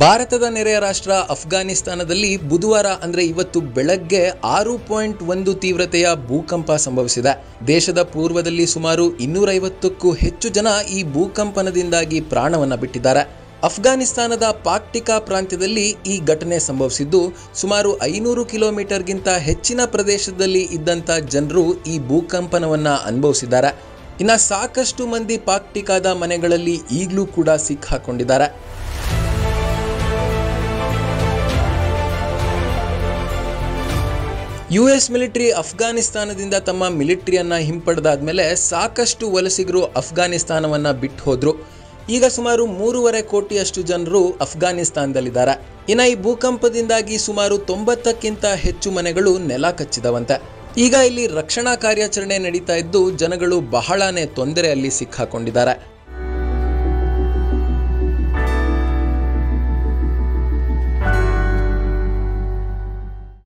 ಭಾರತದ ನೆರೆಯ ರಾಷ್ಟ್ರ ಅಫ್ಘಾನಿಸ್ತಾನದಲ್ಲಿ ಬುಧವಾರ ಅಂದ್ರೆ ಇವತ್ತು ಬೆಳಗ್ಗೆ ಆರು ಪಾಯಿಂಟ್ ಒಂದು ತೀವ್ರತೆಯ ಭೂಕಂಪ ಸಂಭವಿಸಿದೆ ದೇಶದ ಪೂರ್ವದಲ್ಲಿ ಸುಮಾರು ಇನ್ನೂರೈವತ್ತಕ್ಕೂ ಹೆಚ್ಚು ಜನ ಈ ಭೂಕಂಪನದಿಂದಾಗಿ ಪ್ರಾಣವನ್ನ ಬಿಟ್ಟಿದ್ದಾರೆ ಅಫ್ಘಾನಿಸ್ತಾನದ ಪಾಕ್ಟಿಕಾ ಪ್ರಾಂತ್ಯದಲ್ಲಿ ಈ ಘಟನೆ ಸಂಭವಿಸಿದ್ದು ಸುಮಾರು ಐನೂರು ಕಿಲೋಮೀಟರ್ಗಿಂತ ಹೆಚ್ಚಿನ ಪ್ರದೇಶದಲ್ಲಿ ಇದ್ದಂಥ ಜನರು ಈ ಭೂಕಂಪನವನ್ನ ಅನುಭವಿಸಿದ್ದಾರೆ ಇನ್ನು ಸಾಕಷ್ಟು ಮಂದಿ ಪಾಕ್ಟಿಕಾದ ಮನೆಗಳಲ್ಲಿ ಈಗಲೂ ಕೂಡ ಸಿಕ್ಕಾಕೊಂಡಿದ್ದಾರೆ ಯು ಎಸ್ ಮಿಲಿಟರಿ ಅಫ್ಘಾನಿಸ್ತಾನದಿಂದ ತಮ್ಮ ಮಿಲಿಟರಿಯನ್ನ ಹಿಂಪಡೆದಾದ್ಮೇಲೆ ಸಾಕಷ್ಟು ವಲಸಿಗರು ಅಫ್ಘಾನಿಸ್ತಾನವನ್ನ ಬಿಟ್ಟು ಹೋದ್ರು ಈಗ ಸುಮಾರು ಮೂರುವರೆ ಕೋಟಿಯಷ್ಟು ಜನರು ಅಫ್ಘಾನಿಸ್ತಾನದಲ್ಲಿದ್ದಾರೆ ಇನ್ನು ಈ ಭೂಕಂಪದಿಂದಾಗಿ ಸುಮಾರು ತೊಂಬತ್ತಕ್ಕಿಂತ ಹೆಚ್ಚು ಮನೆಗಳು ನೆಲ ಕಚ್ಚಿದವಂತೆ ಈಗ ಇಲ್ಲಿ ರಕ್ಷಣಾ ಕಾರ್ಯಾಚರಣೆ ನಡೀತಾ ಇದ್ದು ಜನಗಳು ಬಹಳನೇ ತೊಂದರೆಯಲ್ಲಿ ಸಿಕ್ಕಾಕೊಂಡಿದ್ದಾರೆ